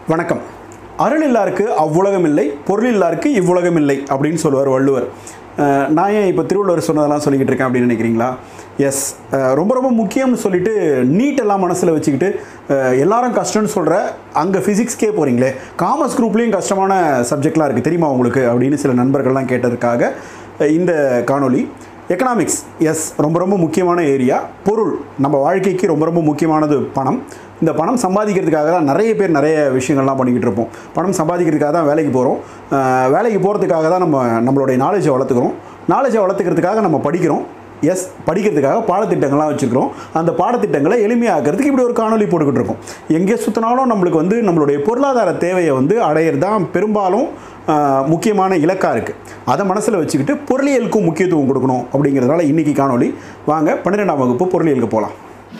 வணக்கம் அருள் இல்லாருக்கு அவ்வுலகம் இல்லை பொருள் இல்லாருக்கு இவ்வுலகம் இல்லை அப்படின்னு சொல்லுவார் வள்ளுவர் அஹ் நான் ஏன் இப்போ திருவள்ளுவர் சொன்னதெல்லாம் சொல்லிக்கிட்டு இருக்கேன் அப்படின்னு நினைக்கிறீங்களா எஸ் ரொம்ப ரொம்ப முக்கியம்னு சொல்லிட்டு நீட் எல்லாம் மனசில் வச்சுக்கிட்டு அஹ் எல்லாரும் கஷ்டம்னு சொல்கிற அங்கே ஃபிசிக்ஸ்க்கே போகிறீங்களே காமர்ஸ் குரூப்லேயும் கஷ்டமான சப்ஜெக்ட்லாம் இருக்குது தெரியுமா உங்களுக்கு அப்படின்னு சில நண்பர்கள்லாம் கேட்டதுக்காக அஹ் இந்த காணொளி எக்கனாமிக்ஸ் எஸ் ரொம்ப ரொம்ப முக்கியமான ஏரியா பொருள் நம்ம வாழ்க்கைக்கு ரொம்ப ரொம்ப முக்கியமானது பணம் இந்த பணம் சம்பாதிக்கிறதுக்காக தான் நிறைய பேர் நிறைய விஷயங்கள்லாம் பண்ணிக்கிட்டு இருப்போம் பணம் சம்பாதிக்கிறதுக்காக தான் வேலைக்கு போகிறோம் வேலைக்கு போகிறதுக்காக தான் நம்ம நம்மளுடைய நாலேஜை வளர்த்துக்கிறோம் நாலேஜை வளர்த்துக்கிறதுக்காக நம்ம படிக்கிறோம் எஸ் படிக்கிறதுக்காக பாடத்திட்டங்கள்லாம் வச்சுக்கிறோம் அந்த பாடத்திட்டங்களை எளிமையாக்கிறதுக்கு இப்படி ஒரு காணொலி போட்டுக்கிட்டு இருக்கோம் எங்கே சுற்றினாலும் நம்மளுக்கு வந்து நம்மளுடைய பொருளாதார தேவையை வந்து அடையிறது தான் பெரும்பாலும் ஆஹ், முக்கியமான இலக்காக இருக்குது அதை மனசில் வச்சுக்கிட்டு பொருளியலுக்கும் முக்கியத்துவம் கொடுக்கணும் அப்படிங்கிறதுனால இன்றைக்கி காணொலி வாங்க பன்னிரெண்டாம் வகுப்பு பொருளியலுக்கு போகலாம்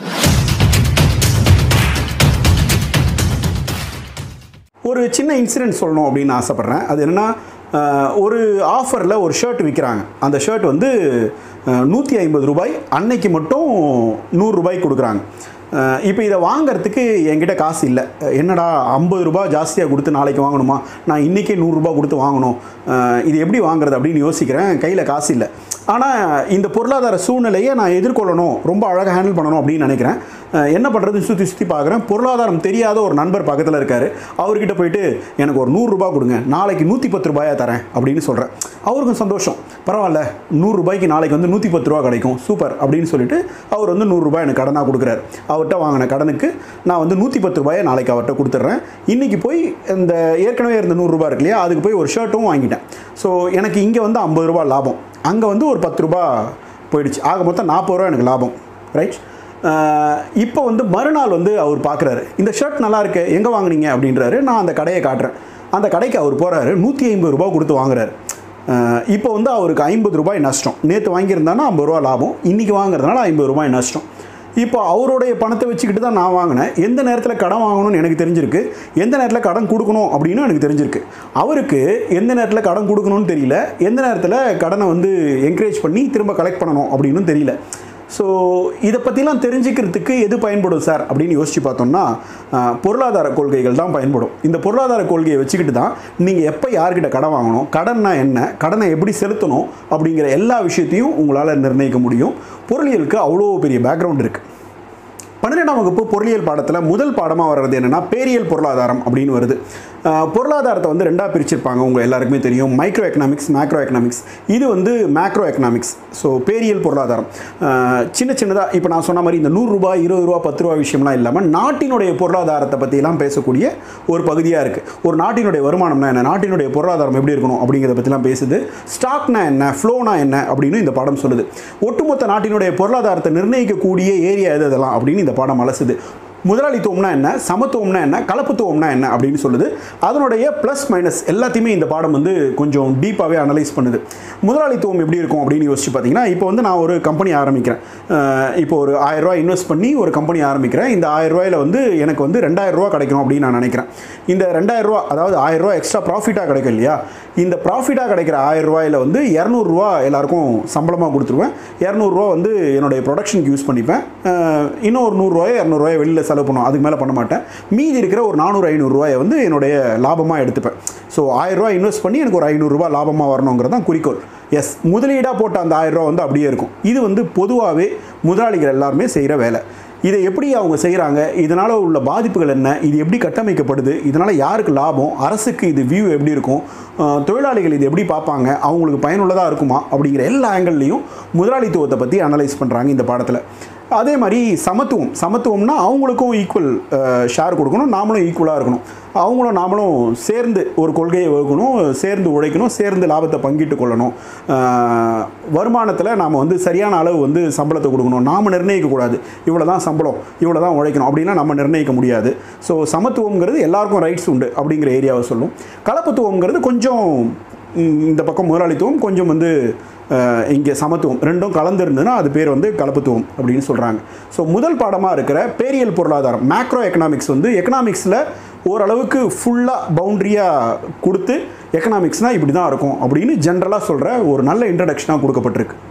ஒரு சின்ன இன்சிடென்ட் சொல்லணும் அப்படின்னு ஆசைப்பட்றேன் அது என்னென்னா ஆஹ், ஒரு ஆஃபரில் ஒரு ஷர்ட் விற்கிறாங்க அந்த ஷர்ட் வந்து நூற்றி ஐம்பது ரூபாய் அன்னைக்கு மட்டும் நூறுரூபாய் கொடுக்குறாங்க ஆஹ், இப்போ இதை வாங்குறதுக்கு என்கிட்ட காசு இல்லை என்னடா ஐம்பது ரூபாய் ஜாஸ்தியாக கொடுத்து நாளைக்கு வாங்கணுமா நான் இன்றைக்கே நூறுரூபா கொடுத்து வாங்கணும் ஆஹ், இது எப்படி வாங்குறது அப்படின்னு யோசிக்கிறேன் கையில் காசு இல்லை ஆனால் இந்த பொருளாதார சூழ்நிலையை நான் எதிர்கொள்ளணும் ரொம்ப அழகாக ஹேண்டில் பண்ணணும் அப்படின்னு நினைக்கிறேன் அஹ் என்ன பண்ணுறதுன்னு சுற்றி சுற்றி பார்க்குறேன் பொருளாதாரம் தெரியாத ஒரு நண்பர் பக்கத்தில் இருக்கார் அவர்கிட்ட போயிட்டு எனக்கு ஒரு நூறுரூபா கொடுங்க நாளைக்கு நூற்றி பத்து ரூபாயா தரேன் அப்படின்னு சொல்கிறேன் அவருக்கும் சந்தோஷம் பரவாயில்ல நூறுரூபாய்க்கு நாளைக்கு வந்து நூற்றி பத்து ரூபா கிடைக்கும் சூப்பர் அப்படின்னு சொல்லிட்டு அவர் வந்து நூறுரூபா எனக்கு கடனாக கொடுக்குறாரு அவர்கிட்ட வாங்கின கடனுக்கு நான் வந்து நூற்றி பத்து ரூபாயை நாளைக்கு அவர்கிட்ட கொடுத்துட்றேன் இன்றைக்கி போய் இந்த ஏற்கனவே இருந்த நூறுரூபா இருக்கு இல்லையா அதுக்கு போய் ஒரு ஷர்ட்டும் வாங்கிட்டேன் ஸோ எனக்கு இங்கே வந்து ஐம்பது ரூபா லாபம் அங்கே வந்து ஒரு பத்து ரூபா போயிடுச்சு ஆக மொத்தம் நாற்பது ரூபா எனக்கு லாபம் ரைட் இப்போ வந்து மறுநாள் வந்து அவர் பார்க்குறாரு இந்த ஷர்ட் நல்லா இருக்கு எங்கே வாங்குனீங்க அப்படின்றாரு நான் அந்த கடையை காட்டுறேன் அந்த கடைக்கு அவர் போகிறாரு நூற்றி ஐம்பது ரூபா கொடுத்து வாங்குறாரு அஹ் இப்போ வந்து அவருக்கு ஐம்பது ரூபாய் நஷ்டம் நேற்று வாங்கியிருந்தானா ஐம்பது ரூபா லாபம் இன்றைக்கி வாங்குறதுனால ஐம்பது ரூபாய் நஷ்டம் இப்போ அவருடைய பணத்தை வச்சுக்கிட்டு தான் நான் வாங்கினேன் எந்த நேரத்தில் கடன் வாங்கணும்னு எனக்கு தெரிஞ்சிருக்கு எந்த நேரத்தில் கடன் கொடுக்கணும் அப்படின்னு எனக்கு தெரிஞ்சிருக்கு அவருக்கு எந்த நேரத்தில் கடன் கொடுக்கணும்னு தெரியல எந்த நேரத்தில் கடனை வந்து என்கரேஜ் பண்ணி திரும்ப கலெக்ட் பண்ணணும் அப்படின்னு தெரியல ஸோ இதை பற்றிலாம் தெரிஞ்சுக்கிறதுக்கு எது பயன்படும் சார் அப்படின்னு யோசித்து பார்த்தோம்னா ஆஹ், பொருளாதார கொள்கைகள் தான் பயன்படும் இந்த பொருளாதார கொள்கையை வச்சுக்கிட்டு தான் நீங்கள் எப்போ யார்கிட்ட கடன் வாங்கணும் கடன்னா என்ன கடனை எப்படி செலுத்தணும் அப்படிங்கிற எல்லா விஷயத்தையும் உங்களால் நிர்ணயிக்க முடியும் பொருளியலுக்கு அவ்வளோ பெரிய பேக்ரவுண்ட் இருக்குது பன்னிரெண்டாம் வகுப்பு பொருளியல் பாடத்தில் முதல் பாடமாக வர்றது என்னென்னா பேரியல் பொருளாதாரம் அப்படின்னு வருது அஹ், பொருளாதாரத்தை வந்து ரெண்டாக பிரிச்சிருப்பாங்க உங்கள் எல்லாருக்குமே தெரியும் மைக்ரோ எக்கனாமிக்ஸ் மேக்ரோ எக்கனாமிக்ஸ் இது வந்து மேக்ரோ எக்கனாமிக்ஸ் ஸோ பேரியல் பொருளாதாரம் அஹ், சின்ன சின்னதாக இப்போ நான் சொன்ன மாதிரி இந்த நூறுரூபா இருபது ரூபா பத்து ரூபா விஷயம்லாம் இல்லாமல் நாட்டினுடைய பொருளாதாரத்தை பற்றிலாம் பேசக்கூடிய ஒரு பகுதியாக இருக்குது ஒரு நாட்டினுடைய வருமானம்னா என்ன நாட்டினுடைய பொருளாதாரம் எப்படி இருக்கணும் அப்படிங்கிறத பற்றிலாம் பேசுது ஸ்டாக்னா என்ன ஃப்ளோனா என்ன அப்படின்னு இந்த பாடம் சொல்லுது ஒட்டுமொத்த நாட்டினுடைய பொருளாதாரத்தை நிர்ணயிக்கக்கூடிய ஏரியா எது இதெல்லாம் அப்படின்னு இந்த பாடம் அலசுது முதலாளித்துவம்னா என்ன சமத்துவம்னா என்ன கலப்புத்துவம்னா என்ன அப்படின்னு சொல்லுது அதனுடைய ப்ளஸ் மைனஸ் எல்லாத்தையுமே இந்த பாடம் வந்து கொஞ்சம் டீப்பாகவே அனலைஸ் பண்ணுது முதலாளித்துவம் எப்படி இருக்கும் அப்படின்னு யோசிச்சு பார்த்தீங்கன்னா இப்போ வந்து நான் ஒரு கம்பெனி ஆரம்பிக்கிறேன் அஹ் இப்போ ஒரு ஆயிரம் ரூபாய் இன்வெஸ்ட் பண்ணி ஒரு கம்பெனி ஆரம்பிக்கிறேன் இந்த ஆயிரம் ரூபாயில வந்து எனக்கு வந்து ரெண்டாயிரம் ரூபா கிடைக்கும் அப்படின்னு நான் நினைக்கிறேன் இந்த ரெண்டாயிரம் ரூபா அதாவது ஆயிரம் ரூபா எக்ஸ்ட்ரா ப்ராஃபிட்டாக கிடைக்கும் இல்லையா இந்த ப்ராஃபிட்டாக கிடைக்கிற ஆயிரம் ரூபாயில வந்து இரநூறுவா எல்லாருக்கும் சம்பளமாக கொடுத்துருவேன் இரநூறுவா வந்து என்னுடைய ப்ரொடக்ஷனுக்கு யூஸ் பண்ணிப்பேன் அஹ் இன்னும் ஒரு நூறுரூவாயோ இரநூறுவாயோ வெளியில் செலவு பண்ணுவோம் அதுக்கு மேலே பண்ண மாட்டேன் மீதி இருக்கிற ஒரு நானூறு ஐநூறுரூவாயை வந்து என்னுடைய லாபமாக எடுத்துப்பேன் ஸோ ஆயிரரூவா இன்வெஸ்ட் பண்ணி எனக்கு ஒரு ஐநூறுரூவா லாபமாக வரணுங்கிறது தான் குறிக்கோள் எஸ் முதலீடாக போட்ட அந்த ஆயிரரூவா வந்து அப்படியே இருக்கும் இது வந்து பொதுவாகவே முதலாளிகள் எல்லாருமே செய்கிற வேலை இதை எப்படி அவங்க செய்கிறாங்க இதனால் உள்ள பாதிப்புகள் என்ன இது எப்படி கட்டமைக்கப்படுது இதனால் யாருக்கு லாபம் அரசுக்கு இது வியூ எப்படி இருக்கும் அஹ் தொழிலாளிகள் இது எப்படி பார்ப்பாங்க அவங்களுக்கு பயனுள்ளதாக இருக்குமா அப்படிங்கிற எல்லா ஆங்கிள்லையும் முதலாளித்துவத்தை பற்றி அனலைஸ் பண்ணுறாங்க இந்த பாடத்தில் அதே மாதிரி சமத்துவம் சமத்துவம்னா அவங்களுக்கும் ஈக்குவல் ஷேர் கொடுக்கணும் நாமளும் ஈக்குவலாக இருக்கணும் அவங்களும் நாமளும் சேர்ந்து ஒரு கொள்கையை வகுக்கணும் சேர்ந்து உழைக்கணும் சேர்ந்து லாபத்தை பங்கிட்டு கொள்ளணும் வருமானத்தில் நாம் வந்து சரியான அளவு வந்து சம்பளத்தை கொடுக்கணும் நாம் நிர்ணயிக்கக்கூடாது இவ்வளோ தான் சம்பளம் இவ்வளோ தான் உழைக்கணும் அப்படின்லாம் நம்ம நிர்ணயிக்க முடியாது ஸோ சமத்துவங்கிறது எல்லாருக்கும் ரைட்ஸ் உண்டு அப்படிங்கிற ஏரியாவை சொல்லும் கலப்புத்துவங்கிறது கொஞ்சம் ம், இந்த பக்கம் முதலாளித்துவம் கொஞ்சம் வந்து அஹ், இங்கே சமத்துவம் ரெண்டும் கலந்துருந்ததுன்னா அது பேர் வந்து கலப்புத்துவம் அப்படின்னு சொல்கிறாங்க ஸோ முதல் பாடமாக இருக்கிற பேரியல் பொருளாதாரம் மேக்ரோ எக்கனாமிக்ஸ் வந்து எக்கனாமிக்ஸில் ஓரளவுக்கு ஃபுல்லாக பவுண்ட்ரியாக கொடுத்து எக்கனாமிக்ஸ்னால் இப்படி தான் இருக்கும் அப்படின்னு ஜென்ரலாக சொல்கிற ஒரு நல்ல இன்ட்ரடக்ஷனாக கொடுக்கப்பட்டிருக்கு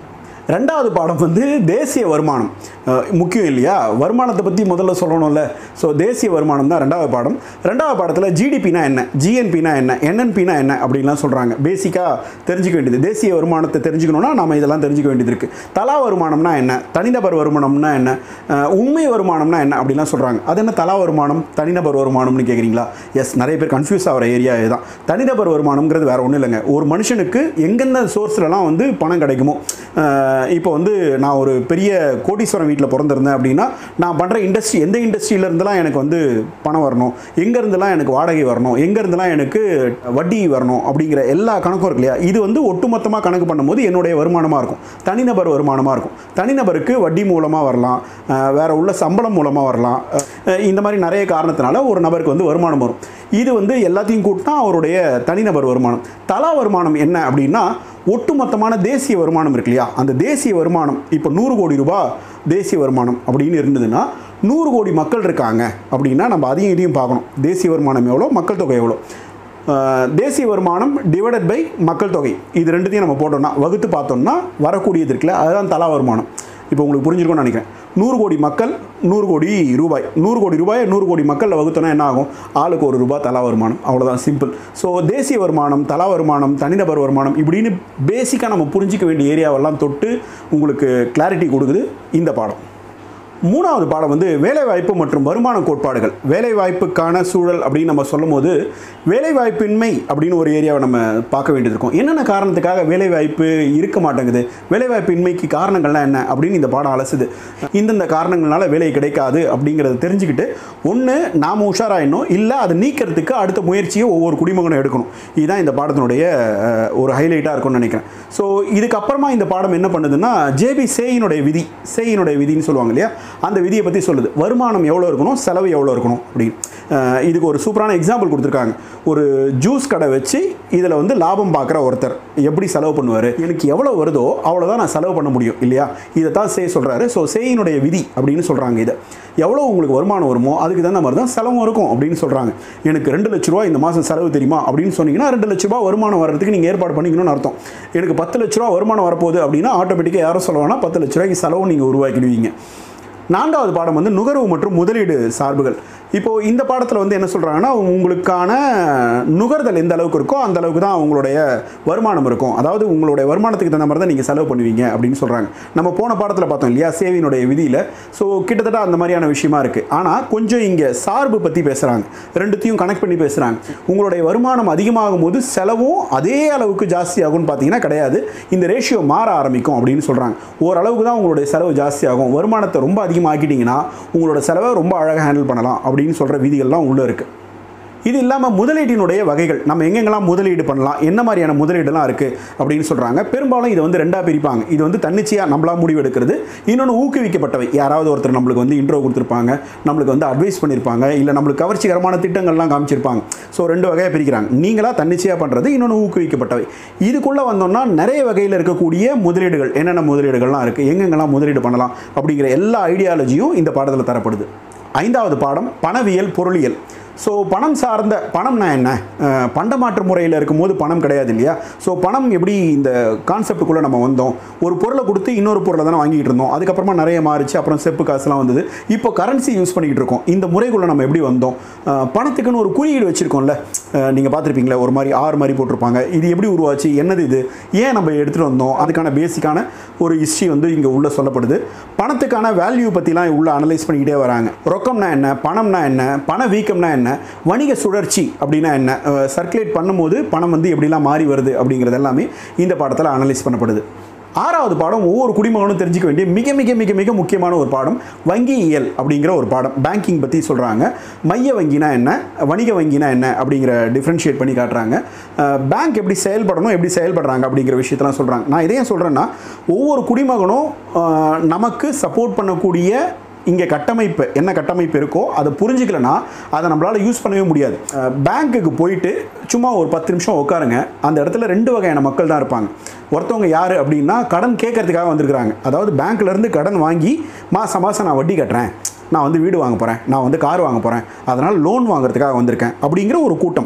ரெண்டாவது பாடம் வந்து தேசிய வருமானம் அஹ், முக்கியம் இல்லையா வருமானத்தை பற்றி முதல்ல சொல்லணும்ல ஸோ தேசிய வருமானம் தான் ரெண்டாவது பாடம் ரெண்டாவது பாடத்தில் ஜிடிபினா என்ன ஜிஎன்பினா என்ன என்என்பினா என்ன அப்படின்லாம் சொல்கிறாங்க பேசிக்காக தெரிஞ்சுக்க வேண்டியது தேசிய வருமானத்தை தெரிஞ்சுக்கணும்னா நம்ம இதெல்லாம் தெரிஞ்சுக்க வேண்டியது இருக்குது தலா வருமானம்னா என்ன தனிநபர் வருமானம்னா என்ன அஹ், உண்மை வருமானம்னா என்ன அப்படிலாம் சொல்கிறாங்க அது என்ன தலா வருமானம் தனிநபர் வருமானம்னு கேட்குறீங்களா எஸ் நிறைய பேர் கன்ஃபியூஸ் ஆகிற ஏரியா இதுதான் தனிநபர் வருமானம்ங்கிறது வேற ஒன்றும் இல்லைங்க ஒரு மனுஷனுக்கு எங்கெந்த சோர்ஸ்லலாம் வந்து பணம் கிடைக்குமோ அஹ், இப்போ வந்து நான் ஒரு பெரிய கோடீஸ்வரன் வீட்டில் பிறந்திருந்தேன் அப்படின்னா நான் பண்ணுற இண்டஸ்ட்ரி எந்த இண்டஸ்ட்ரியில இருந்தெல்லாம் எனக்கு வந்து பணம் வரணும் எங்கேருந்துலாம் எனக்கு வாடகை வரணும் எங்கேருந்துலாம் எனக்கு வட்டி வரணும் அப்படிங்கிற எல்லா கணக்கும் இருக்கு இல்லையா இது வந்து ஒட்டுமொத்தமாக கணக்கு பண்ணும்போது என்னுடைய வருமானமாக இருக்கும் தனிநபர் வருமானமாக இருக்கும் தனிநபருக்கு வட்டி மூலமாக வரலாம் அஹ், வேற உள்ள சம்பளம் மூலமாக வரலாம் அஹ், இந்த மாதிரி நிறைய காரணத்தினால ஒரு நபருக்கு வந்து வருமானம் வரும் இது வந்து எல்லாத்தையும் கூட்டினா அவருடைய தனிநபர் வருமானம் தலா வருமானம் என்ன அப்படின்னா ஒட்டுமொத்தமான தேசிய வருமானம் இருக்கு இல்லையா அந்த தேசிய வருமானம் இப்போ நூறு கோடி ரூபாய் தேசிய வருமானம் அப்படின்னு இருந்ததுன்னா நூறு கோடி மக்கள் இருக்காங்க அப்படின்னா நம்ம அதையும் இதையும் பார்க்கணும் தேசிய வருமானம் எவ்வளோ மக்கள் தொகை எவ்வளோ அஹ், தேசிய வருமானம் டிவைடட் பை மக்கள் தொகை இது ரெண்டுத்தையும் நம்ம போட்டோம்னா வகுத்து பார்த்தோம்னா வரக்கூடியது இருக்குல்ல அதுதான் தலா வருமானம் இப்போ உங்களுக்கு புரிஞ்சிருக்கும்னு நினைக்கிறேன் நூறு கோடி மக்கள் நூறு கோடி ரூபாய் நூறு கோடி ரூபாயை நூறு கோடி மக்களில் வகுத்தோன்னா என்ன ஆகும் ஆளுக்கு ஒரு ரூபாய் தலா வருமானம் அவ்வளோதான் சிம்பிள் ஸோ தேசிய வருமானம் தலா வருமானம் தனிநபர் வருமானம் இப்படின்னு பேசிக்காக நம்ம புரிஞ்சிக்க வேண்டிய ஏரியாவெல்லாம் தொட்டு உங்களுக்கு கிளாரிட்டி கொடுக்குது இந்த பாடம் மூணாவது பாடம் வந்து வேலைவாய்ப்பு மற்றும் வருமான கோட்பாடுகள் வேலைவாய்ப்புக்கான சூழல் அப்படின்னு நம்ம சொல்லும்போது வேலைவாய்ப்பின்மை அப்படின்னு ஒரு ஏரியாவை நம்ம பார்க்க வேண்டியது இருக்கும் என்னென்ன காரணத்துக்காக வேலைவாய்ப்பு இருக்க மாட்டேங்குது வேலைவாய்ப்பின்மைக்கு காரணங்கள்லாம் என்ன அப்படின்னு இந்த பாடம் அலசுது இந்தந்த காரணங்களால வேலை கிடைக்காது அப்படிங்கிறத தெரிஞ்சுக்கிட்டு ஒன்று நாம் உஷாராயிடணும் இல்லை அதை நீக்கிறதுக்கு அடுத்த முயற்சியை ஒவ்வொரு குடிமகனும் எடுக்கணும் இதுதான் இந்த பாடத்தினுடைய அஹ், ஒரு ஹைலைட்டாக இருக்கும்னு நினைக்கிறேன் ஸோ இதுக்கப்புறமா இந்த பாடம் என்ன பண்ணுதுன்னா ஜேபி சேயினுடைய விதி சேயினுடைய விதின்னு சொல்லுவாங்க இல்லையா அந்த விதியை பற்றி சொல்லுது வருமானம் எவ்வளோ இருக்கணும் செலவு எவ்வளோ இருக்கணும் அப்படின்னு அஹ், இதுக்கு ஒரு சூப்பரான எக்ஸாம்பிள் கொடுத்துருக்காங்க ஒரு ஜூஸ் கடை வச்சு இதில் வந்து லாபம் பார்க்குற ஒருத்தர் எப்படி செலவு பண்ணுவார் எனக்கு எவ்வளோ வருதோ அவ்வளோதான் நான் செலவு பண்ண முடியும் இல்லையா இதை தான் சே சொல்கிறாரு ஸோ சேயினுடைய விதி அப்படின்னு சொல்கிறாங்க இதை எவ்வளோ உங்களுக்கு வருமானம் வருமோ அதுக்கு தகுந்த மாதிரி தான் செலவும் இருக்கும் அப்படின்னு சொல்கிறாங்க எனக்கு ரெண்டு லட்ச ரூபா இந்த மாதம் செலவு தெரியுமா அப்படின்னு சொன்னீங்கன்னா ரெண்டு லட்ச ரூபா வருமானம் வர்றதுக்கு நீங்கள் ஏற்பாடு பண்ணிக்கணும்னு அர்த்தம் எனக்கு பத்து லட்ச ரூபா வருமானம் வரப்போகுது அப்படின்னா ஆட்டோமேட்டிக்காக யாரும் சொல்லுவாங்கன்னா பத்து லட்ச ரூபாய்க்கு செலவும் நீங்கள் உருவாக்கிடுவீங்க நான்காவது பாடம் வந்து நுகர்வு மற்றும் முதலீடு சார்புகள் இப்போ இந்த பாடத்தில் வந்து என்ன சொல்கிறாங்கன்னா உங்களுக்கான நுகர்தல் எந்த அளவுக்கு இருக்கோ அந்த அளவுக்கு தான் உங்களுடைய வருமானம் இருக்கும் அதாவது உங்களுடைய வருமானத்துக்கு தகுந்த மாதிரி தான் நீங்கள் செலவு பண்ணுவீங்க அப்படின்னு சொல்கிறாங்க நம்ம போன பாடத்தில் பார்த்தோம் இல்லையா சேவினுடைய விதியில் ஸோ கிட்டத்தட்ட அந்த மாதிரியான விஷயமா இருக்குது ஆனால் கொஞ்சம் இங்கே சார்பு பற்றி பேசுகிறாங்க ரெண்டுத்தையும் கனெக்ட் பண்ணி பேசுகிறாங்க உங்களுடைய வருமானம் அதிகமாகும் போது செலவும் அதே அளவுக்கு ஜாஸ்தியாகும்னு பார்த்தீங்கன்னா கிடையாது இந்த ரேஷியோ மாற ஆரம்பிக்கும் அப்படின்னு சொல்கிறாங்க ஓரளவுக்கு தான் உங்களுடைய செலவு ஜாஸ்தியாகும் வருமானத்தை ரொம்ப அதிகமாக்கிட்டீங்கன்னா உங்களோட செலவை ரொம்ப அழகாக ஹேண்டில் பண்ணலாம் அப்படின்னு சொல்கிற விதிகள்லாம் உள்ளே இருக்குது இது இல்லாமல் முதலீட்டினுடைய வகைகள் நம்ம எங்கெங்கெல்லாம் முதலீடு பண்ணலாம் என்ன மாதிரியான முதலீடுலாம் இருக்குது அப்படின்னு சொல்கிறாங்க பெரும்பாலும் இதை வந்து ரெண்டாக பிரிப்பாங்க இது வந்து தன்னிச்சையாக நம்மளா முடிவு எடுக்கிறது இன்னொன்று ஊக்குவிக்கப்பட்டவை யாராவது ஒருத்தர் நம்மளுக்கு வந்து இன்ட்ரோ கொடுத்துருப்பாங்க நம்மளுக்கு வந்து அட்வைஸ் பண்ணியிருப்பாங்க இல்லை நம்மளுக்கு கவர்ச்சிகரமான திட்டங்கள்லாம் காமிச்சிருப்பாங்க ஸோ ரெண்டு வகையாக பிரிக்கிறாங்க நீங்களாக தன்னிச்சையாக பண்ணுறது இன்னொன்று ஊக்குவிக்கப்பட்டவை இதுக்குள்ளே வந்தோம்னா நிறைய வகையில் இருக்கக்கூடிய முதலீடுகள் என்னென்ன முதலீடுகள்லாம் இருக்குது எங்கெங்கெல்லாம் முதலீடு பண்ணலாம் அப்படிங்கிற எல்லா ஐடியாலஜியும் இந்த பாடத்தில் தரப்படுது ஐந்தாவது பாடம் பணவியல் பொருளியல் ஸோ பணம் சார்ந்த பணம்னா என்ன அஹ், பண்டமாற்று முறையில் இருக்கும்போது பணம் கிடையாது இல்லையா ஸோ பணம் எப்படி இந்த கான்செப்டுக்குள்ளே நம்ம வந்தோம் ஒரு பொருளை கொடுத்து இன்னொரு பொருளை தானே வாங்கிட்டு இருந்தோம் அதுக்கப்புறமா நிறைய மாறிச்சு அப்புறம் செப்பு காசுலாம் வந்தது இப்போ கரன்சி யூஸ் பண்ணிக்கிட்டு இருக்கோம் இந்த முறைக்குள்ளே நம்ம எப்படி வந்தோம் அஹ், பணத்துக்குன்னு ஒரு குறியீடு வச்சுருக்கோம்ல நீங்கள் பார்த்துருப்பீங்களா ஒரு மாதிரி ஆறு மாதிரி போட்டிருப்பாங்க இது எப்படி உருவாச்சு என்னது இது ஏன் நம்ம எடுத்துகிட்டு வந்தோம் அதுக்கான பேசிக்கான ஒரு ஹிஸ்ட்ரி வந்து இங்கே உள்ள சொல்லப்படுது பணத்துக்கான வேல்யூ பற்றிலாம் உள்ள அனலைஸ் பண்ணிக்கிட்டே வராங்க ரொக்கம்னா என்ன பணம்னா என்ன பண வீக்கம்னா என்ன வணிக சுழற்சி அப்படின்னா என்ன சர்க்குலேட் பண்ணும்போது பணம் வந்து எப்படிலாம் மாறி வருது அப்படிங்கிறது எல்லாமே இந்த பாடத்தில் அனலைஸ் பண்ணப்படுது ஆறாவது பாடம் ஒவ்வொரு குடிமகனும் தெரிஞ்சுக்க வேண்டிய மிக மிக மிக மிக முக்கியமான ஒரு பாடம் வங்கியியல் அப்படிங்கிற ஒரு பாடம் பேங்கிங் பற்றி சொல்கிறாங்க மைய வங்கினா என்ன வணிக வங்கினா என்ன அப்படிங்கிற டிஃப்ரென்ஷியேட் பண்ணி காட்டுறாங்க பேங்க் எப்படி செயல்படணும் எப்படி செயல்படுறாங்க அப்படிங்கிற விஷயத்தெல்லாம் சொல்கிறாங்க நான் இதையும் சொல்கிறேன்னா ஒவ்வொரு குடிமகனும் அஹ், நமக்கு சப்போர்ட் பண்ணக்கூடிய இங்கே கட்டமைப்பு என்ன கட்டமைப்பு இருக்கோ அதை புரிஞ்சுக்கலனா அதை நம்மளால் யூஸ் பண்ணவே முடியாது அஹ், பேங்க்குக்கு போயிட்டு சும்மா ஒரு பத்து நிமிஷம் உட்காருங்க அந்த இடத்துல ரெண்டு வகையான மக்கள் தான் இருப்பாங்க ஒருத்தவங்க யார் அப்படின்னா கடன் கேட்கறதுக்காக வந்திருக்கிறாங்க அதாவது பேங்க்ல இருந்து கடன் வாங்கி மாதம் மாதம் நான் வட்டி கட்டுறேன் நான் வந்து வீடு வாங்க போகிறேன் நான் வந்து கார் வாங்க போகிறேன் அதனால் லோன் வாங்குறதுக்காக வந்திருக்கேன் அப்படிங்கிற ஒரு கூட்டம்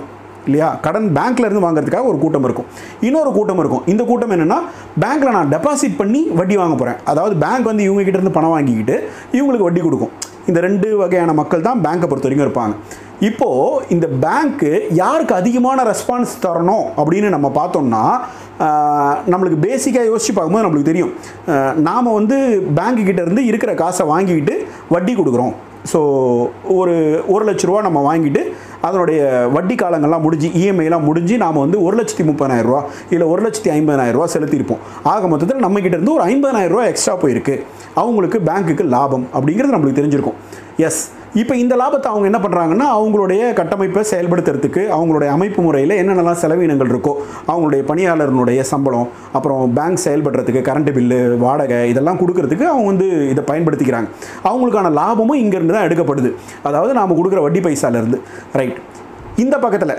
இல்லையா கடன் பேங்க்ல இருந்து வாங்குறதுக்காக ஒரு கூட்டம் இருக்கும் இன்னொரு கூட்டம் இருக்கும் இந்த கூட்டம் என்னன்னா பேங்க்ல நான் டெபாசிட் பண்ணி வட்டி வாங்க போறேன் அதாவது பேங்க் வந்து இவங்க கிட்ட இருந்து பணம் வாங்கிக்கிட்டு இவங்களுக்கு வட்டி கொடுக்கும் இந்த ரெண்டு வகையான மக்கள் தான் பேங்க்கை பொறுத்த வரைக்கும் இருப்பாங்க இப்போ இந்த பேங்க்கு யாருக்கு அதிகமான ரெஸ்பான்ஸ் தரணும் அப்படின்னு நம்ம பார்த்தோம்னா ஆஹ், நம்மளுக்கு பேசிக்காக யோசிச்சு பார்க்கும்போது நம்மளுக்கு தெரியும் ஆஹ், நாம வந்து பேங்க்கு கிட்ட இருந்து இருக்கிற காசை வாங்கிக்கிட்டு வட்டி கொடுக்குறோம் ஸோ ஒரு ஒரு லட்ச ரூபா நம்ம வாங்கிட்டு அதனுடைய வட்டி காலங்கள்லாம் முடிஞ்சு இஎம்ஐலாம் முடிஞ்சு நாம் வந்து ஒரு லட்சத்தி முப்பதாயிரம் ரூபா இல்லை ஒரு லட்சத்தி ஐம்பதாயிரம் ரூபா செலுத்தியிருப்போம் ஆக மொத்தத்தில் நம்ம கிட்ட இருந்து ஒரு ஐம்பதாயிரம் ரூபா எக்ஸ்ட்ரா போயிருக்கு அவங்களுக்கு பேங்க்குக்கு லாபம் அப்படிங்கிறது நம்மளுக்கு தெரிஞ்சிருக்கும் எஸ் இப்போ இந்த லாபத்தை அவங்க என்ன பண்ணுறாங்கன்னா அவங்களுடைய கட்டமைப்பை செயல்படுத்துறதுக்கு அவங்களுடைய அமைப்பு முறையில் என்னென்னலாம் செலவினங்கள் இருக்கோ அவங்களுடைய பணியாளர்களுடைய சம்பளம் அப்புறம் பேங்க் செயல்படுறதுக்கு கரண்ட் பில்லு வாடகை இதெல்லாம் கொடுக்கறதுக்கு அவங்க வந்து இதை பயன்படுத்திக்கிறாங்க அவங்களுக்கான லாபமும் இங்கேருந்து தான் எடுக்கப்படுது அதாவது நாம் கொடுக்குற வட்டி பைசாலேருந்து ரைட் இந்த பக்கத்தில்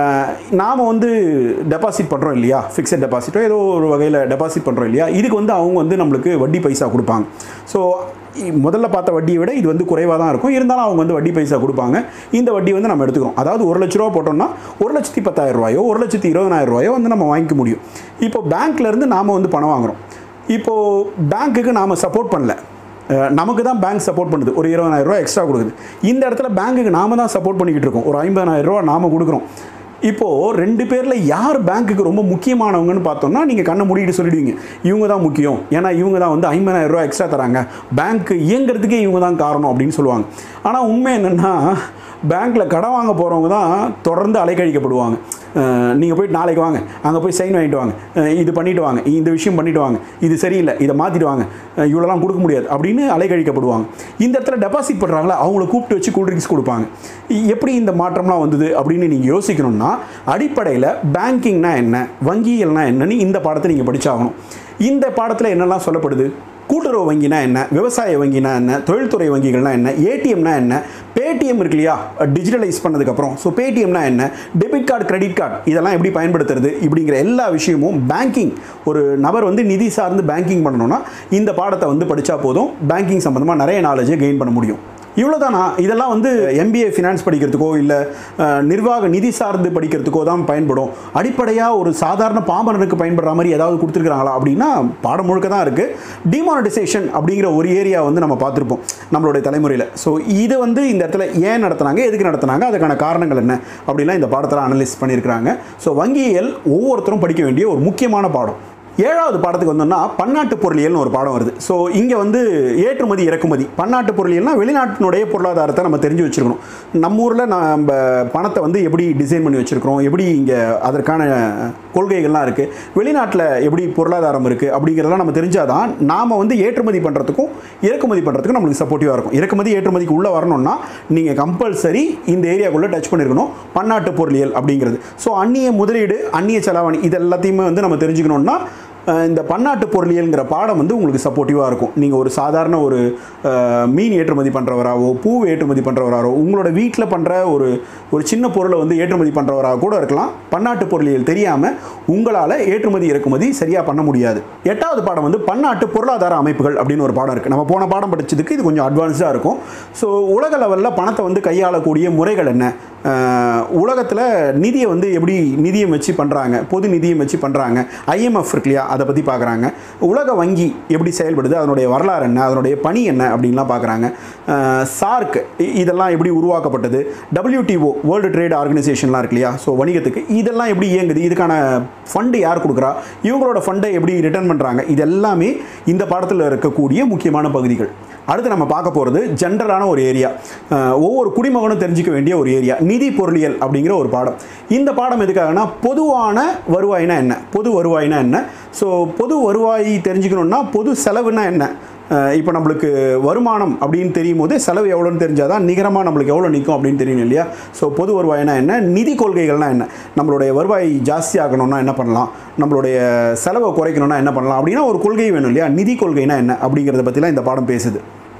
நாம் வந்து டெபாசிட் பண்ணுறோம் இல்லையா ஃபிக்ஸட் டெபாசிட்டோ ஏதோ ஒரு வகையில் டெபாசிட் பண்ணுறோம் இல்லையா இதுக்கு வந்து அவங்க வந்து நம்மளுக்கு வட்டி பைசா கொடுப்பாங்க ஸோ முதல்ல பார்த்த வட்டியை விட இது வந்து குறைவாக தான் இருக்கும் இருந்தாலும் அவங்க வந்து வட்டி பைசா கொடுப்பாங்க இந்த வட்டி வந்து நம்ம எடுத்துக்கிறோம் அதாவது ஒரு லட்ச ரூபா போட்டோம்னா ஒரு லட்சத்தி பத்தாயிரம் ரூபாயோ ஒரு லட்சத்தி இருபதாயிரம் ரூபாயோ வந்து நம்ம வாங்கிக்க முடியும் இப்போ பேங்க்லேருந்து நாம் வந்து பணம் வாங்குறோம் இப்போது பேங்க்குக்கு நாம் சப்போர்ட் பண்ணல அஹ் நமக்கு தான் பேங்க் சப்போர்ட் பண்ணுது ஒரு இருபதாயிரம் ரூபா எக்ஸ்ட்ரா கொடுக்குது இந்த இடத்துல பேங்க்குக்கு நாம தான் சப்போர்ட் பண்ணிக்கிட்டு இருக்கோம் ஒரு ஐம்பதாயிரம் ரூபா நாம கொடுக்குறோம் இப்போது ரெண்டு பேரில் யார் பேங்க்குக்கு ரொம்ப முக்கியமானவங்கன்னு பார்த்தோம்னா நீங்கள் கண்ணை மூடிட்டு சொல்லிடுவீங்க இவங்க தான் முக்கியம் ஏன்னா இவங்க தான் வந்து ஐம்பதாயிரம் ரூபா எக்ஸ்ட்ரா தராங்க பேங்க் இயங்குறதுக்கே இவங்க தான் காரணம் அப்படின்னு சொல்லுவாங்க ஆனால் உண்மை என்னென்னா பேங்க்கில் கடன் வாங்க போகிறவங்க தான் தொடர்ந்து அலைக்கழிக்கப்படுவாங்க நீங்கள் போயிட்டு நாளைக்கு வாங்க அங்கே போய் சைன் வாங்கிட்டு வாங்க அஹ் இது பண்ணிட்டு வாங்க இந்த விஷயம் பண்ணிட்டு வாங்க இது சரியில்லை இதை மாற்றிட்டு வாங்க அஹ் இவ்வளோலாம் கொடுக்க முடியாது அப்படின்னு அலைக்கழிக்கப்படுவாங்க இந்த இடத்துல டெபாசிட் பண்ணுறாங்களா அவங்கள கூப்பிட்டு வச்சு கூல்ட்ரிங்க்ஸ் கொடுப்பாங்க இ- எப்படி இந்த மாற்றம்லாம் வந்தது அப்படின்னு நீங்கள் யோசிக்கணும்னா அடிப்படையில் பேங்கிங்னா என்ன வங்கியல்னா என்னன்னு இந்த பாடத்தை நீங்கள் படிச்சாகணும் இந்த பாடத்தில் என்னெல்லாம் சொல்லப்படுது கூட்டுறவு வங்கினா என்ன விவசாய வங்கினா என்ன தொழில்துறை வங்கிகள்னா என்ன ஏடிஎம்னா என்ன பேடிஎம் இருக்கு இல்லையா டிஜிட்டலைஸ் பண்ணதுக்கப்புறம் ஸோ பேடிஎம்னா என்ன டெபிட் கார்டு கிரெடிட் கார்டு இதெல்லாம் எப்படி பயன்படுத்துறது இப்படிங்கிற எல்லா விஷயமும் பேங்கிங் ஒரு நபர் வந்து நிதி சார்ந்து பேங்கிங் பண்ணணும்னா இந்த பாடத்தை வந்து படித்தா போதும் பேங்கிங் சம்மந்தமாக நிறைய நாலேஜை கெயின் பண்ண முடியும் இவ்வளோதானா இதெல்லாம் வந்து எம்பிஏ ஃபினான்ஸ் படிக்கிறதுக்கோ இல்லை நிர்வாக நிதி சார்ந்து படிக்கிறதுக்கோ தான் பயன்படும் அடிப்படையாக ஒரு சாதாரண பாமரனுக்கு பயன்படுற மாதிரி ஏதாவது கொடுத்துருக்காங்களா அப்படின்னா பாடம் முழுக்க தான் இருக்குது டிமானிட்டைசேஷன் அப்படிங்கிற ஒரு ஏரியா வந்து நம்ம பார்த்துருப்போம் நம்மளுடைய தலைமுறையில் ஸோ இது வந்து இந்த இடத்துல ஏன் நடத்துனாங்க எதுக்கு நடத்துனாங்க அதுக்கான காரணங்கள் என்ன அப்படிலாம் இந்த பாடத்தில் அனலைஸ் பண்ணியிருக்கிறாங்க ஸோ வங்கியியல் ஒவ்வொருத்தரும் படிக்க வேண்டிய ஒரு முக்கியமான பாடம் ஏழாவது பாடத்துக்கு வந்தோம்னா பன்னாட்டு பொருளியல்னு ஒரு பாடம் வருது ஸோ இங்கே வந்து ஏற்றுமதி இறக்குமதி பன்னாட்டு பொருளியல்னா வெளிநாட்டினுடைய பொருளாதாரத்தை நம்ம தெரிஞ்சு வச்சுருக்கணும் நம்ம ஊரில் நம்ம பணத்தை வந்து எப்படி டிசைன் பண்ணி வச்சுருக்கிறோம் எப்படி இங்கே அதற்கான கொள்கைகள்லாம் இருக்குது வெளிநாட்டில் எப்படி பொருளாதாரம் இருக்குது அப்படிங்கிறதெல்லாம் நம்ம தெரிஞ்சாதான் நாம் வந்து ஏற்றுமதி பண்ணுறதுக்கும் இறக்குமதி பண்ணுறதுக்கும் நம்மளுக்கு சப்போர்ட்டிவாக இருக்கும் இறக்குமதி ஏற்றுமதிக்கு உள்ளே வரணும்னா நீங்கள் கம்பல்சரி இந்த ஏரியாக்குள்ளே டச் பண்ணியிருக்கணும் பன்னாட்டு பொருளியல் அப்படிங்கிறது ஸோ அந்நிய முதலீடு அந்நிய செலாவணி இது எல்லாத்தையுமே வந்து நம்ம தெரிஞ்சுக்கணும்னா அஹ் இந்த பன்னாட்டு பொருளியல்ங்கிற பாடம் வந்து உங்களுக்கு சப்போர்ட்டிவாக இருக்கும் நீங்கள் ஒரு சாதாரண ஒரு அஹ், மீன் ஏற்றுமதி பண்ணுறவராவோ பூ ஏற்றுமதி பண்ணுறவராவோ உங்களோட வீட்டில் பண்ணுற ஒரு ஒரு சின்ன பொருளை வந்து ஏற்றுமதி பண்ணுறவராக கூட இருக்கலாம் பன்னாட்டு பொருளியல் தெரியாமல் உங்களால் ஏற்றுமதி இறக்குமதி சரியாக பண்ண முடியாது எட்டாவது பாடம் வந்து பன்னாட்டு பொருளாதார அமைப்புகள் அப்படின்னு ஒரு பாடம் இருக்குது நம்ம போன பாடம் படிச்சதுக்கு இது கொஞ்சம் அட்வான்ஸ்டாக இருக்கும் ஸோ உலக லெவலில் பணத்தை வந்து கையாளக்கூடிய முறைகள் என்ன உலகத்தில் நிதியை வந்து எப்படி நிதியம் வச்சு பண்ணுறாங்க பொது நிதியம் வச்சு பண்ணுறாங்க ஐஎம்எஃப் இருக்கு இல்லையா அதை பற்றி பார்க்குறாங்க உலக வங்கி எப்படி செயல்படுது அதனுடைய வரலாறு என்ன அதனுடைய பணி என்ன அப்படின்லாம் பார்க்குறாங்க சார்க் இதெல்லாம் எப்படி உருவாக்கப்பட்டது WTO வேர்ல்டு ட்ரேட் ஆர்கனைசேஷன்லாம் இருக்கு இல்லையா ஸோ வணிகத்துக்கு இதெல்லாம் எப்படி இயங்குது இதுக்கான ஃபண்டு யார் கொடுக்குறா இவங்களோட ஃபண்டை எப்படி ரிட்டர்ன் பண்ணுறாங்க இது எல்லாமே இந்த பாடத்தில் இருக்கக்கூடிய முக்கியமான பகுதிகள் அடுத்து நம்ம பார்க்க போகிறது ஜென்ரலான ஒரு ஏரியா ஒவ்வொரு குடிமகனும் தெரிஞ்சுக்க வேண்டிய ஒரு ஏரியா நிதி பொருளியல் அப்படிங்கிற ஒரு பாடம் இந்த பாடம் எதுக்காகனா பொதுவான வருவாய்னா என்ன பொது வருவாய்னா என்ன ஸோ பொது வருவாய் தெரிஞ்சுக்கணுன்னா பொது செலவுனா என்ன இப்போ நம்மளுக்கு வருமானம் அப்படின்னு தெரியும் போது செலவு எவ்வளோன்னு தெரிஞ்சால் தான் நிகரமாக நம்மளுக்கு எவ்வளோ நிற்கும் அப்படின்னு தெரியும் இல்லையா ஸோ பொது வருவாய்னா என்ன நிதி கொள்கைகள்னா என்ன நம்மளுடைய வருவாய் ஜாஸ்தி ஆகணும்னா என்ன பண்ணலாம் நம்மளுடைய செலவை குறைக்கணும்னா என்ன பண்ணலாம் அப்படின்னா ஒரு கொள்கை வேணும் இல்லையா நிதி கொள்கைனா என்ன அப்படிங்கிறத பற்றிலாம் இந்த பாடம் பேசுது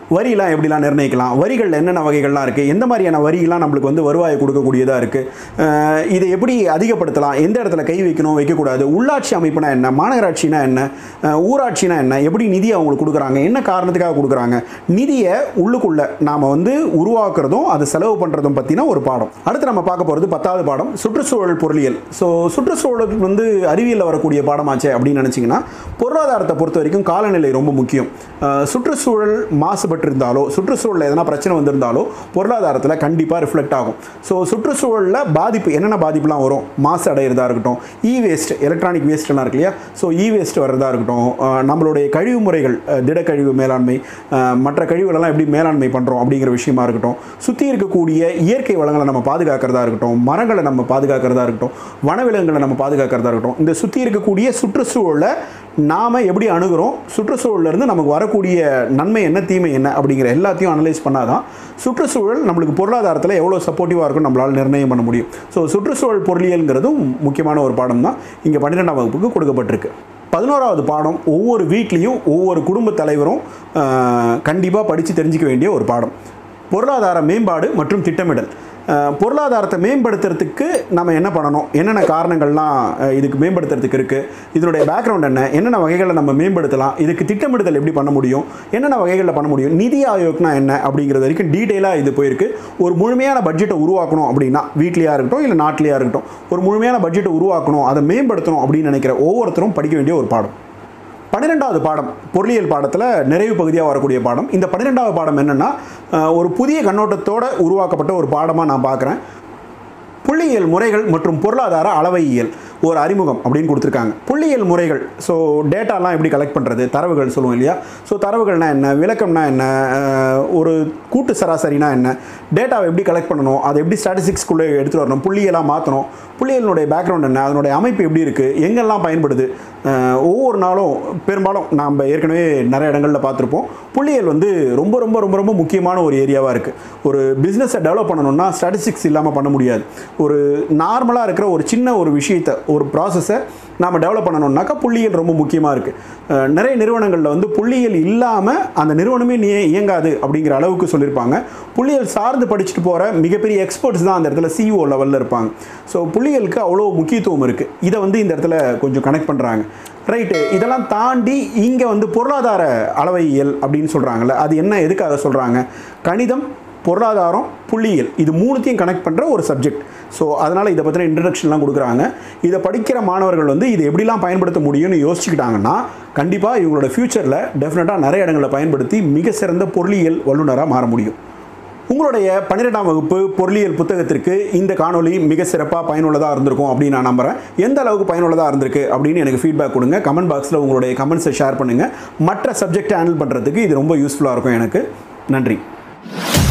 வரிலாம் எப்படிலாம் நிர்ணயிக்கலாம் வரிகள் என்னென்ன வகைகள்லாம் இருக்குது எந்த மாதிரியான வரிலாம் நம்மளுக்கு வந்து வருவாயை கொடுக்கக்கூடியதாக இருக்குது இதை எப்படி அதிகப்படுத்தலாம் எந்த இடத்துல கை வைக்கணும் வைக்கக்கூடாது உள்ளாட்சி அமைப்புனா என்ன மாநகராட்சினா என்ன அஹ், ஊராட்சினா என்ன எப்படி நிதி அவங்களுக்கு கொடுக்குறாங்க என்ன காரணத்துக்காக கொடுக்குறாங்க நிதியை உள்ளுக்குள்ள நாம் வந்து உருவாக்குறதும் அதை செலவு பண்ணுறதும் பற்றின ஒரு பாடம் அடுத்து நம்ம பார்க்க போகிறது பத்தாவது பாடம் சுற்றுச்சூழல் பொருளியல் ஸோ சுற்றுச்சூழல் வந்து அறிவியலில் வரக்கூடிய பாடமாச்சே அப்படின்னு நினச்சிங்கன்னா பொருளாதாரத்தை பொறுத்த வரைக்கும் காலநிலை ரொம்ப முக்கியம் அஹ், சுற்றுச்சூழல் மாசுபட்டிருந்தாலோ சுற்றுச்சூழலில் எதனா பிரச்சனை வந்திருந்தாலோ பொருளாதாரத்தில் கண்டிப்பாக ரிஃப்ளெக்ட் ஆகும் ஸோ சுற்றுச்சூழலில் பாதிப்பு என்னென்ன பாதிப்புலாம் வரும் மாசு அடையிறதா இருக்கட்டும் இ வேஸ்ட் எலக்ட்ரானிக் வேஸ்ட்லாம் இருக்கு இல்லையா ஸோ இ வேஸ்ட் வர்றதா இருக்கட்டும் அஹ், நம்மளுடைய கழிவு முறைகள் அஹ், திடக்கழிவு மேலாண்மை அஹ், மற்ற கழிவுகளெல்லாம் எப்படி மேலாண்மை பண்ணுறோம் அப்படிங்கிற விஷயமா இருக்கட்டும் சுற்றி இருக்கக்கூடிய இயற்கை வளங்களை நம்ம பாதுகாக்கிறதா இருக்கட்டும் மரங்களை நம்ம பாதுகாக்கிறதா இருக்கட்டும் வனவிலங்குகளை நம்ம பாதுகாக்கிறதா இருக்கட்டும் இந்த சுற்றி இருக்கக்கூடிய சுற்றுச்சூழலை நாம் எப்படி அணுகிறோம் சுற்றுச்சூழல்ல இருந்து நமக்கு வரக்கூடிய நன்மை என்ன தீமை என்ன அப்படிங்கிற எல்லாத்தையும் அனலைஸ் பண்ணாதான் சுற்றுச்சூழல் நம்மளுக்கு பொருளாதாரத்தில் எவ்வளோ சப்போர்ட்டிவாக இருக்கும் நம்மளால் நிர்ணயம் பண்ண முடியும் ஸோ சுற்றுச்சூழல் பொருளியல்ங்கிறதும் முக்கியமான ஒரு பாடம் தான் இங்கே பன்னிரெண்டாம் வகுப்புக்கு கொடுக்கப்பட்டிருக்கு பதினோராவது பாடம் ஒவ்வொரு வீட்லேயும் ஒவ்வொரு குடும்ப தலைவரும் கண்டிப்பாக படித்து தெரிஞ்சுக்க வேண்டிய ஒரு பாடம் பொருளாதார மேம்பாடு மற்றும் திட்டமிடல் அஹ், பொருளாதாரத்தை மேம்படுத்துறதுக்கு நம்ம என்ன பண்ணணும் என்னென்ன காரணங்கள்லாம் அஹ், இதுக்கு மேம்படுத்துறதுக்கு இருக்குது இதனுடைய பேக்ரவுண்ட் என்ன என்னென்ன வகைகளை நம்ம மேம்படுத்தலாம் இதுக்கு திட்டமிடுதல் எப்படி பண்ண முடியும் என்னென்ன வகைகளில் பண்ண முடியும் நிதி ஆயோக்னா என்ன அப்படிங்கிறது வரைக்கும் டீட்டெயிலாக இது போயிருக்கு ஒரு முழுமையான பட்ஜெட்டை உருவாக்கணும் அப்படின்னா வீட்லையாக இருக்கட்டும் இல்லை நாட்டிலையாக இருக்கட்டும் ஒரு முழுமையான பட்ஜெட்டை உருவாக்கணும் அதை மேம்படுத்தணும் அப்படின்னு நினைக்கிற ஒவ்வொருத்தரும் படிக்க வேண்டிய ஒரு பாடம் பன்னிரெண்டாவது பாடம் பொருளியல் பாடத்தில் நிறைவு பகுதியாக வரக்கூடிய பாடம் இந்த பன்னிரெண்டாவது பாடம் என்னென்னா அஹ், ஒரு புதிய கண்ணோட்டத்தோடு உருவாக்கப்பட்ட ஒரு பாடமாக நான் பார்க்குறேன் புள்ளியியல் முறைகள் மற்றும் பொருளாதார அளவையியல் ஒரு அறிமுகம் அப்படின்னு கொடுத்துருக்காங்க புள்ளியியல் முறைகள் ஸோ டேட்டாலாம் எப்படி கலெக்ட் பண்ணுறது தரவுகள் சொல்லுவோம் இல்லையா ஸோ தரவுகள்னா என்ன விளக்கம்னா என்ன அஹ், ஒரு கூட்டு சராசரினா என்ன டேட்டாவை எப்படி கலெக்ட் பண்ணணும் அதை எப்படி ஸ்டாட்டிஸ்டிக்ஸ்குள்ளே எடுத்துகிட்டு வரணும் புள்ளியெல்லாம் மாற்றணும் புள்ளியலினுடைய பேக்ரவுண்ட் என்ன அதனுடைய அமைப்பு எப்படி இருக்குது எங்கெல்லாம் பயன்படுது அஹ், ஒவ்வொரு நாளும் பெரும்பாலும் நாம் ஏற்கனவே நிறைய இடங்களில் பார்த்துருப்போம் புள்ளியியல் வந்து ரொம்ப ரொம்ப ரொம்ப ரொம்ப முக்கியமான ஒரு ஏரியாவாக இருக்குது ஒரு பிஸ்னஸை டெவலப் பண்ணணும்னா ஸ்டாட்டிஸ்டிக்ஸ் இல்லாமல் பண்ண முடியாது ஒரு நார்மலாக இருக்கிற ஒரு சின்ன ஒரு விஷயத்தை ஒரு ப்ராசஸை நாம் டெவலப் பண்ணணும்னாக்கா புள்ளியியல் ரொம்ப முக்கியமாக இருக்குது நிறைய நிறுவனங்களில் வந்து புள்ளியியல் இல்லாமல் அந்த நிறுவனமே நீ இயங்காது அப்படிங்கிற அளவுக்கு சொல்லியிருப்பாங்க புள்ளியியல் சார்ந்து படிச்சுட்டு போகிற மிகப்பெரிய எக்ஸ்பர்ட்ஸ் தான் அந்த இடத்துல சிஇஓ லெவலில் இருப்பாங்க ஸோ புள்ளியியலுக்கு அவ்வளோ முக்கியத்துவம் இருக்குது இதை வந்து இந்த இடத்துல கொஞ்சம் கனெக்ட் பண்ணுறாங்க ரைட்டு இதெல்லாம் தாண்டி இங்கே வந்து பொருளாதார அளவையியல் அப்படின்னு சொல்கிறாங்கல்ல அது என்ன எதுக்காக சொல்கிறாங்க கணிதம் பொருளாதாரம் புள்ளியியல் இது மூணுத்தையும் கனெக்ட் பண்ணுற ஒரு சப்ஜெக்ட் ஸோ அதனால் இதை பற்றின இன்ட்ரடக்ஷன்லாம் கொடுக்குறாங்க இதை படிக்கிற மாணவர்கள் வந்து இதை எப்படிலாம் பயன்படுத்த முடியும்னு யோசிச்சுக்கிட்டாங்கன்னா கண்டிப்பாக இவங்களோட ஃப்யூச்சரில் டெஃபினட்டாக நிறைய இடங்களில் பயன்படுத்தி மிக சிறந்த பொருளியல் வல்லுநராக மாற முடியும் உங்களுடைய பன்னிரெண்டாம் வகுப்பு பொருளியல் புத்தகத்திற்கு இந்த காணொளி மிக சிறப்பாக பயனுள்ளதாக இருந்திருக்கும் அப்படின்னு நான் நம்புகிறேன் எந்த அளவுக்கு பயனுள்ளதாக இருந்திருக்கு அப்படின்னு எனக்கு ஃபீட்பேக் கொடுங்க கமெண்ட் பாக்ஸில் உங்களுடைய கமெண்ட்ஸை ஷேர் பண்ணுங்கள் மற்ற சப்ஜெக்டை ஹேண்டில் பண்ணுறதுக்கு இது ரொம்ப யூஸ்ஃபுல்லாக இருக்கும் எனக்கு நன்றி